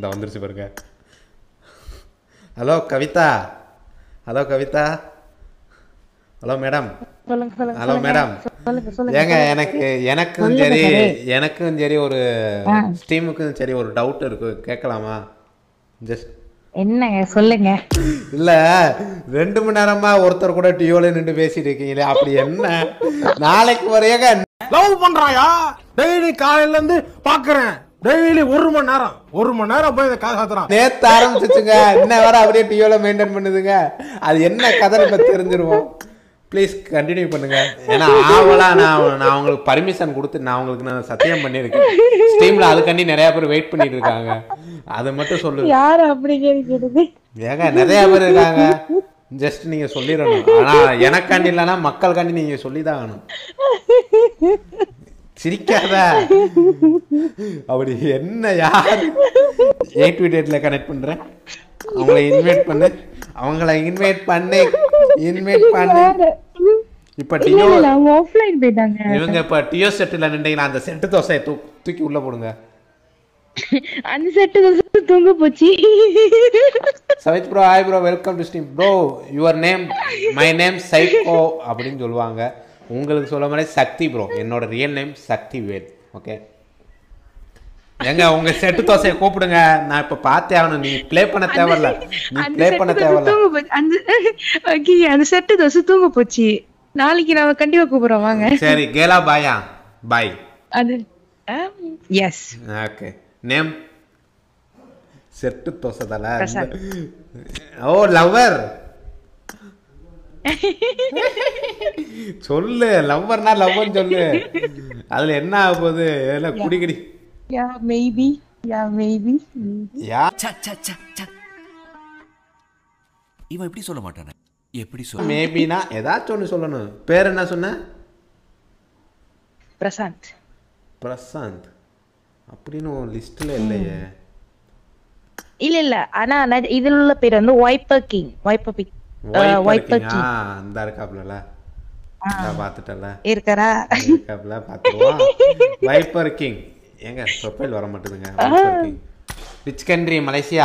இந்த வந்துருச்சு பாருங்க hello Kavitha hello Kavitha hello madam சொல்லுங்க சொல்லுங்க ஹலோ மேடம் சொல்லுங்க சொல்லுங்க ஏங்க எனக்கு எனக்கும் சரி எனக்கும் சரி ஒரு ஸ்டீமுக்கும் சரி ஒரு டவுட் இருக்கு கேட்கலாமா ஜஸ்ட் என்னங்க சொல்லுங்க இல்ல ரெண்டு மணி நேரமா ஒருத்தர் கூட டியோல நின்று பேசிட்டு இருக்கீங்களே அப்படி என்ன நாளைக்கு வரையங்க லவ் பண்றாயா டெய்லி காலையில இருந்து பாக்குறேன் டெய்லி ஒரு மணி நேரம் ஒரு மணி நேரம் போய் இதை காசு காத்துறான் நேத்து ஆரம்பிச்சிச்சுங்க இன்ன வர அப்படியே டியோல மெயின்டைன் பண்ணுதுங்க அது என்ன கதை இப்ப தெரிஞ்சிருவோம் ப்ளீஸ் கண்டினியூ பண்ணுங்க ஏன்னா ஆவலா நான் நான் உங்களுக்கு பர்மிஷன் கொடுத்து நான் உங்களுக்கு நான் சத்தியம் பண்ணியிருக்கேன் ஸ்டீம்ல அதுக்காண்டி நிறைய பேர் வெயிட் பண்ணிட்டு இருக்காங்க அதை மட்டும் சொல்லு யாரு அப்படிங்கிறது கேட்டது ஏங்க நிறைய பேர் இருக்காங்க ஜஸ்ட் நீங்க சொல்லிடணும் ஆனா எனக்காண்டி இல்லைன்னா மக்களுக்காண்டி நீங்க சொல்லிதான் ஆகணும் சிரிக்காத அப்படி என்ன யார் எயிட் வி டேட்ல கனெக்ட் பண்றேன் அவங்கள இன்வைட் பண்ணு அவங்கள இன்வைட் பண்ணு இன்வைட் பண்ணு இப்ப இல்ல டியோ இல்ல அவங்க ஆஃப்லைன் போயிட்டாங்க இவங்க இப்ப டியோ செட்டுல நின்றீங்களா அந்த செட்டு தோசையை தூ தூக்கி உள்ள போடுங்க அந்த செட்டு தோசை தூங்க போச்சு Savith bro hi bro welcome to steam bro your name my name psycho அப்படின்னு சொல்லுவாங்க உங்களுக்கு சொல்ல மாதிரி சக்தி ப்ரோ என்னோட real name Sakthi Vel okay எங்க உங்க செட்டு தோசையை கூப்பிடுங்க நான் இப்ப பார்த்தே ஆகணும் நீ ப்ளே பண்ண தேவையில்ல நீ அந்த ப்ளே பண்ண செட்டு தோசை தேவையில்ல தூங்க போச்சு அந்த ஓகே அந்த செட்டு தோசை தூங்க போச்சு நாளைக்கு நாம கண்டிப்பா கூப்பிடுறோம் வாங்க சரி கேலா பாயா பாய் அது yes okay name set dosa தல பிரசாத். ஓ லவ்வர் சொல்லு லவ்வர்னா லவ்வர்னு சொல்லு அதுல என்ன ஆக போகுது எல்லாம் குடிக்கடி yeah maybe yeah maybe yeah ச, ச, ச, ச. இவன் எப்படி சொல்ல மாட்டானே எப்படி சொல்ல மேபினா ஏதாச்சும் ஒன்று சொல்லணும் பேர் என்ன சொன்ன பிரசாந்த் பிரசாந்த் அப்படின்னு லிஸ்ட்ல இல்லையே இல்ல இல்ல ஆனா நான் இதுல உள்ள பேர் வந்து wiper king wiper big Wiper wiper King. King ஆ இந்த இருக்காப்ல நான் பார்த்துட்டல இருக்கறா இருக்காப்ல பார்த்துருவோம் வைப்பர் கிங் ஏங்க ப்ரொஃபைல் வர மாட்டேதுங்க wiper king which country Malaysia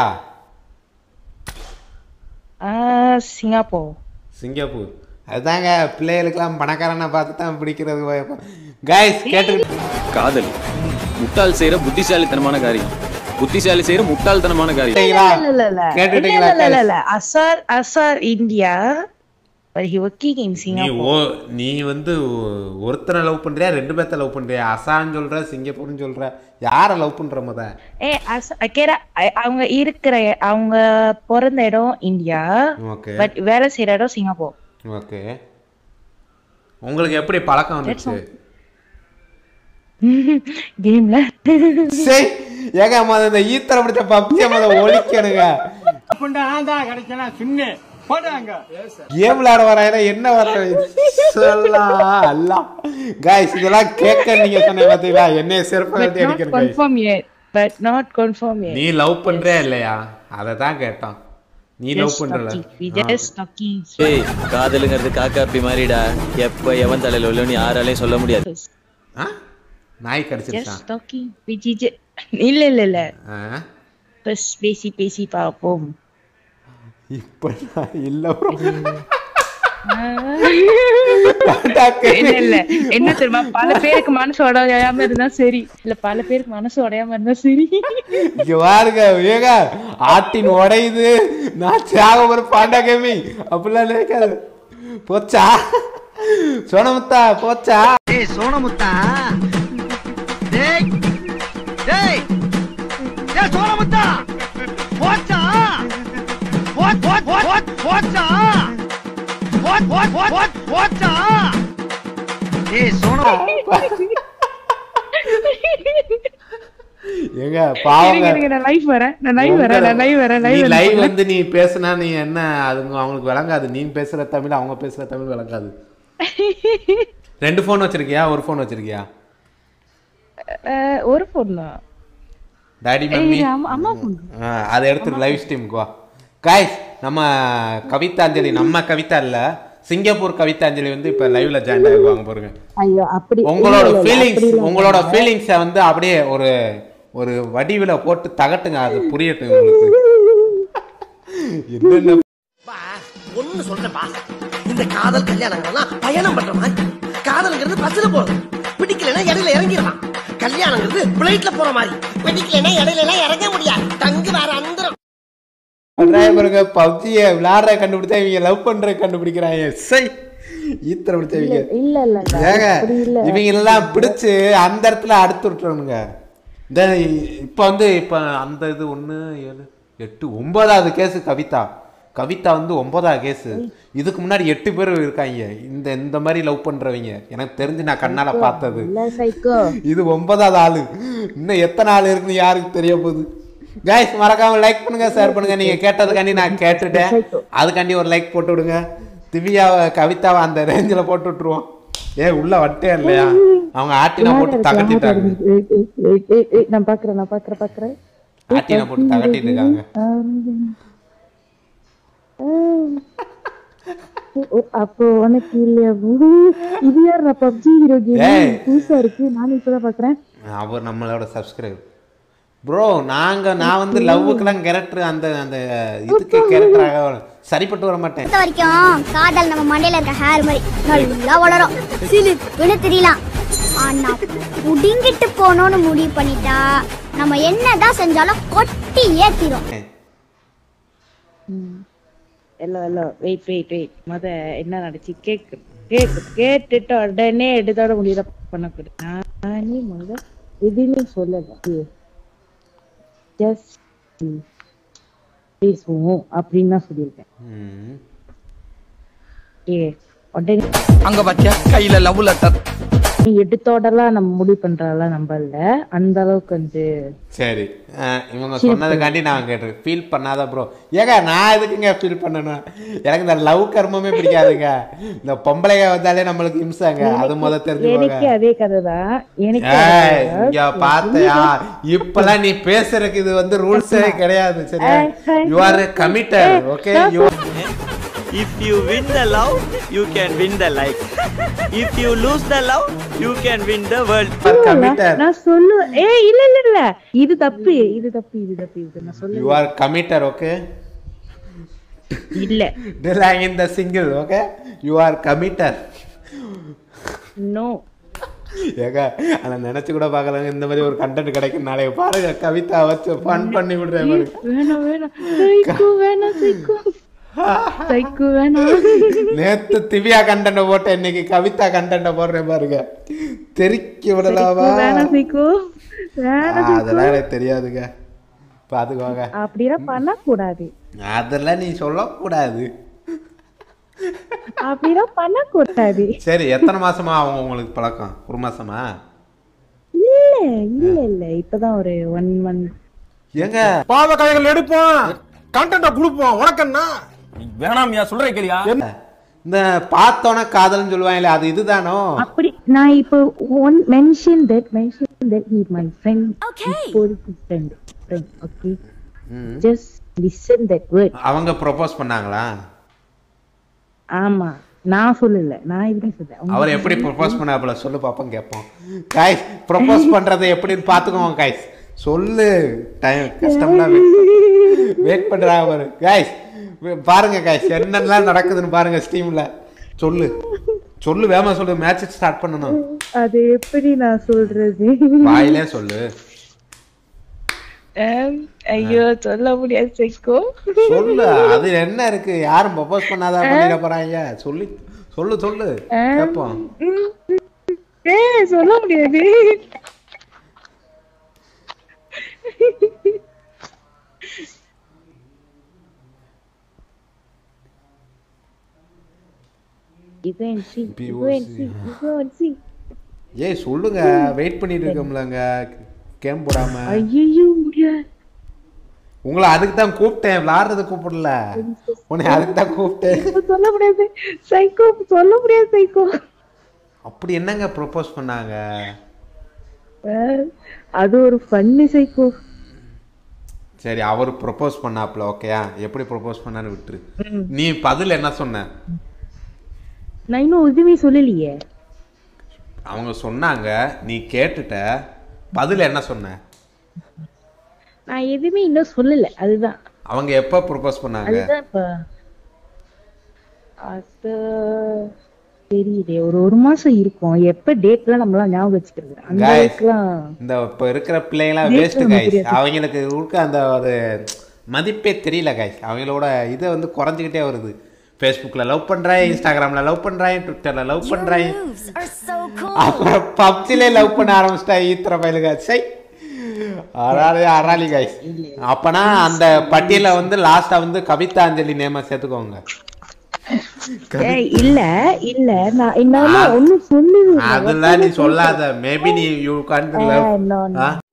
Singapore Singapore அதுதாங்க பிள்ளைகளுக்கெல்லாம் பணக்காரனை பார்த்து தான் பிடிக்கிறது கைஸ் கேட்டு காதல் முட்டாள் செய்யற புத்திசாலித்தனமான காரியம் புத்திசாலி செய்யற முட்டாள்தனமான காரியம் இல்ல இல்ல இல்ல கேட்டுட்டீங்களா இல்ல இல்ல இல்ல Azhar Azhar India but he working in நீ சிங்கப்பூர் ஓ நீ வந்து ஒ- ஒருத்தனை லவ் பண்றியா ரெண்டு பேர்த்த லவ் பண்றியா அசான்னு சொல்ற சிங்கப்பூர்னு சொல்ற யாரை லவ் பண்ற முத ஏ அஸ் கேரா அவங்க இருக்கிற அவங்க பிறந்த இடம் இந்தியா ஓகே பட் வேலை செய்யற இடம் சிங்கப்பூர் ஓகே உங்களுக்கு எப்படி பழக்கம் வந்துச்சு கேம்ல சரி ஏங்க மத இந்த ஈத்தரை பிடிச்ச பப்ஜிய மத ஒழிக்கணுங்க நான் தான் கிடைச்சனா சின்ன போட்டாங்க கேம் விளையாட வராங்க என்ன வர சொல்லலாம் அல்லா காய்ஸ் இதெல்லாம் கேட்க நீங்க சொன்ன பாத்தீங்களா என்னைய செருப்பு பட் கட்டி நாட் அடிக்கிறேன் guys. Confirm yet but not confirm yet நீ லவ் பண்றியா இல்லையா அதை தான் கேட்டான் நீ லவ் just பண்றல talking we just talking ஏய் காதலுங்கிறது காக்கா அப்படி மாறிடா எப்ப எவன் தலையில உள்ளன்னு யாராலையும் சொல்ல முடியாது ஆ? நாய் just கடிச்சிருச்சான் talking we just இல்ல இல்ல இல்ல ஆ? first பேசி பேசி பார்ப்போம் இப்ப நான் இல்ல bro. என்ன இல்ல என்ன தெரியுமா பல பேருக்கு மனசு உடையாம இருந்தா சரி இல்ல பல பேருக்கு மனசு உடையாம இருந்தா சரி இங்க பாருங்க ஏங்க ஆட்டின் உடையுது நான் தியாக ஒரு பாண்டா கேமிங் அப்படிலாம் நினைக்காது போச்சா சோனமுத்தா போச்சா ஏய் சோனமுத்தா டேய் டேய் ஏய் சோனமுத்தா போச்சா போட் போட் போட் போட் போச்சா போட் போட் போட் போட் போச்சா ஏய் சோனமுத்தா ஏங்க பாவங்க இருங்க, இருங்க, நான் லைவ் வரேன் நான் லைவ் வரேன் நான் லைவ் வரேன் நீ லைவ் லைவ் வந்து நீ பேசுனா நீ என்ன அதுங்க அவங்களுக்கு விளங்காது நீ பேசுற தமிழ் அவங்க பேசுற தமிழ் விளங்காது ரெண்டு ஃபோன் வச்சிருக்கியா ஒரு ஃபோன் வச்சிருக்கியா ஒரு பொண்ணு தான் டாடி மம்மி ஏய், அம்மா- அம்மா phone. ஆ, அதை எடுத்து லைவ் ஸ்ட்ரீமுக்கு வா காய்ஸ் நம்ம கவிதாஞ்சலி நம்ம கவிதா இல்ல சிங்கப்பூர் கவிதாஞ்சலி வந்து இப்ப லைவ்ல ஜாயின் ஆகுவாங்க பாருங்க ஐயோ அப்படி உங்களோட ஃபீலிங்ஸ் உங்களோட ஃபீலிங்ஸை வந்து அப்படியே ஒரு ஒரு வடிவில் போட்டு தகட்டுங்க அது புரியட்டும் உங்களுக்கு என்னென்ன ஒண்ணு சொல்றேன்பா இந்த காதல் கல்யாணங்கள்லாம் பயணம் பண்ற மாதிரி காதல்ங்கிறது பஸ்ல போறது பிடிக்கலன்னா இடையில இறங்கிடலாம் கல்யாணங்கிறது பிளைட்ல போற மாதிரி பிடிக்கலன்னா இடையில எல்லாம் இறங்க முடியாது தங்கு வேற அந்தரம் பாருங்க பப்ஜியை விளையாடுற கண்டுபிடிச்சா இவங்க லவ் பண்ற கண்டுபிடிக்கிறாங்க சை ஈத்தர பிடிச்சவங்க இல்ல இல்ல இல்ல ஏங்க அப்படி இல்ல இவங்க எல்லாம் பிடிச்சு அந்த இடத்துல அடுத்து விட்டுறணுங்க இந்த இப்போ வந்து இப்போ அந்த இது ஒன்று ஏழு எட்டு ஒன்பதாவது கேஸு கவிதா கவிதா வந்து ஒன்பதாவது கேஸு இதுக்கு முன்னாடி எட்டு பேர் இருக்காங்க இந்த இந்த மாதிரி லவ் பண்றவங்க எனக்கு தெரிஞ்சு நான் கண்ணால பார்த்தது இல்ல சைக்கோ இது ஒன்பதாவது ஆளு இன்னும் எத்தனை ஆள் இருக்குன்னு யாருக்கு தெரிய போகுது கைஸ் மறக்காம லைக் பண்ணுங்க ஷேர் பண்ணுங்க நீங்க கேட்டதுக்காண்டி நான் கேட்டுட்டேன் அதுக்காண்டி ஒரு லைக் போட்டு விடுங்க திவ்யாவை கவிதாவை அந்த ரேஞ்சில் போட்டு விட்டுருவோம் ஏ உள்ள வட்டே இல்லையா அவங்க ஆட்டினா போட்டு தகட்டிட்டாங்க ஏய், ஏய், ஏய், ஏய், ஏய், நான் பாக்குறேன் நான் பாக்குறேன் பாக்குறேன் ஆட்டினா போட்டு தகட்டிட்டு இருக்காங்க ஓ, அப்போ உனக்கு இல்லையா ஊ, இது யார் பப்ஜி ஹீரோ ஏய். கேம் புதுசா இருக்கு நானும் இப்பதான் பாக்குறேன் அவர் நம்மளோட சப்ஸ்கிரைப் ப்ரோ நாங்க நான் வந்து லவ்வுக்கெல்லாம் கேரக்டர் அந்த அந்த இதுக்கு கேரக்டராக சரிப்பட்டு வர மாட்டேன் பொறுத்த வரைக்கும் காதல் நம்ம மண்டையில இருக்க ஹேர் மாதிரி நல்லா வளரும் சிலிப்புன்னு தெரியலாம் ஆனா புடிங்கிட்டு போகணும்னு முடிவு பண்ணிட்டா நம்ம என்னதான் செஞ்சாலும் கொட்டி ஏத்திரும் hello hello wait wait wait முத என்ன நடந்துச்சு கேக்கு கேக்கு கேட்டுட்டு உடனே எடுத்தோட முடியல பண்ணக்கூடாது நானே முத எதுவுமே சொல்லல ஜஸ்ட் பேசுவோம் அப்படின்னு தான் சொல்லியிருக்கேன் ம். ஏ உடனே அங்க பாத்தியா கையில லவ் லெட்டர் நீ எடுத்தோடலாம் நம்ம முடிவு பண்றதெல்லாம் நம்பல அந்த அளவுக்கு வந்து சரி அஹ், இவங்க சொன்னதுக்காண்டி நான் கேட்டிருக்கேன் ஃபீல் பண்ணாத ப்ரோ ஏங்க நான் எதுக்குங்க ஃபீல் பண்ணணும் எனக்கு இந்த லவ் கர்மமே பிடிக்காதுங்க இந்த பொம்பளைங்க வந்தாலே நம்மளுக்கு இம்சாங்க அது முத தெரிஞ்சு எனக்கு அதே கதை தான் எனக்கு ஏய், இங்க பார்த்தையா இப்பெல்லாம் நீ பேசுறதுக்கு இது வந்து ரூல்ஸே கிடையாது சரியா you are committed okay you If you win the love, you can win the life. If you lose the love, you can win the world. Are committed நான் சொல்லுவேன் ஏ இல்ல இல்ல இல்ல இது தப்பு இது தப்பு இது தப்பு இது நான் சொல்ல யூ ஆர் கமிட்டட் ஓகே இல்ல டிலாங் in the single okay you are committed no ஏங்க அதை நினைச்சு கூட பார்க்கலாங்க இந்த மாதிரி ஒரு கண்டென்ட் கிடைக்கும் நாளைக்கு பாருங்க கவிதா வச்சு ஃபன் பண்ணி விடுறேன் பாருங்க வேணாம் வேணாம் சைக்கோ வேணாம் சைக்கோ சைக்கோ வேணாம் நேத்து திவ்யா கண்டென்ட் போட்டேன் இன்னைக்கு கவிதா கண்டென்ட் போடுறேன் பாருங்க தெறிக்க விடலாமா வேணாம் சைக்கோ வேணாம் அதெல்லாம் எனக்கு தெரியாதுங்க பாத்துக்கோங்க அப்படிலாம் பண்ணக்கூடாது அதெல்லாம் நீ சொல்லக்கூடாது அப்படிலாம் பண்ணக்கூடாது சரி எத்தனை மாசமா அவங்க உங்களுக்கு பழக்கம் ஒரு மாசமா இல்ல இல்ல இல்ல இப்பதான் ஒரு ஒன் மந்த் ஏங்க பாவ கைகள் எடுப்போம் கண்டென்ட்ட கொடுப்போம் உனக்கு என்ன வேணாம்யா சொல்ற கேளியா இந்த பார்த்தோன்னே காதல்னு சொல்லுவாங்களே அது இதுதானோ அப்படி நான் இப்போ one mention that mention that he my friend இப்போதைக்கு friend friend okay just listen that word அவங்க ப்ரொபோஸ் பண்ணாங்களா ஆமா நான் சொல்லல நான் இதுன்னு சொல்றேன் அவங்க அவர் எப்படி ப்ரொபோஸ் பண்ணாப்புல சொல்லு பாப்போம் கேட்போம் காய்ஸ் ப்ரொபோஸ் பண்றது எப்படின்னு பார்த்துக்கோங்க காய்ஸ் சொல்லு டைம் கஷ்டம்லாம் வெயிட் பண்றாங்க பாரு காய்ஸ் பாருங்க காய்ஸ் என்னென்னலாம் நடக்குதுன்னு பாருங்க ஸ்டீம்ல சொல்லு சொல்லு வேமா சொல்லு மேட்ச் ஸ்டார்ட் பண்ணணும் அது எப்படி நான் சொல்றது வாயிலே சொல்லு ஆம், ஐயோ சொல்ல முடியாது சைக்கோ சொல்லு அது என்ன இருக்கு யாரும் ப்ரொபோஸ் பண்ணாதா பண்ணிட போறாங்க சொல்லி சொல்லு சொல்லு கேட்போம் ஏ சொல்ல முடியாது Go and see. Go and see. Go and see. ஏய் சொல்லுங்க வெயிட் பண்ணிட்டு இருக்கோம்லங்க கேம் போடாம ஐயையோ, முடியாது உங்களை அதுக்கு தான் கூப்பிட்டேன் விளாடுறது கூப்பிடல உன்னை அதுக்கு தான் கூப்பிட்டேன் இப்ப சொல்ல முடியாது சைக்கோ சொல்ல முடியாது சைக்கோ அப்படி என்னங்க ப்ரொபோஸ் பண்ணாங்க அது ஒரு ஃபன்னு சைக்கோ சரி அவர் ப்ரொபோஸ் பண்ணாப்ல ஓகேயா எப்படி ப்ரொபோஸ் பண்ணான்னு விட்டுரு நீ பதில் என்ன சொன்ன நான் இன்னும் எதுவுமே சொல்லலையே அவங்க சொன்னாங்க நீ கேட்டுட்ட பதில் என்ன சொன்ன நான் எதுவுமே இன்னும் சொல்லல அதுதான் அவங்க எப்போ ப்ரொபோஸ் பண்ணாங்க அதுதான் இப்ப அது தெரியலையே ஒரு ஒரு மாசம் இருக்கும் எப்ப டேட்லாம் நம்மளாம் ஞாபகம் வச்சுக்கிறது அந்த Guys. அளவுக்குலாம் இந்த இப்போ இருக்கிற பிள்ளைங்களாம் Date வேஸ்ட் நமக்கு கைஸ் தெரியாது. அவங்களுக்கு இருக்க அந்த ஒரு மதிப்பே தெரியல கைஸ் அவங்களோட இது வந்து குறைஞ்சிக்கிட்டே வருது ஃபேஸ்புக்கில் லவ் பண்ணுறேன் இன்ஸ்டாகிராமில் லவ் பண்ணுறேன் ட்விட்டரில் லவ் பண்ணுறேன் அப்புறம் பப்ஜிலே லவ் பண்ண ஆரம்பிச்சிட்டா ஈத்திர பயலுங்க சை அராலி அராலி கைஸ் அப்பனா அந்த பட்டியல வந்து லாஸ்டா வந்து கவிதா அஞ்சலி நேம சேர்த்துக்கோங்க ஏய், இல்ல இல்ல நான் என்னால ஒண்ணும் சொல்லுது அதெல்லாம் நீ சொல்லாத மேபி நீ you can no, no. Love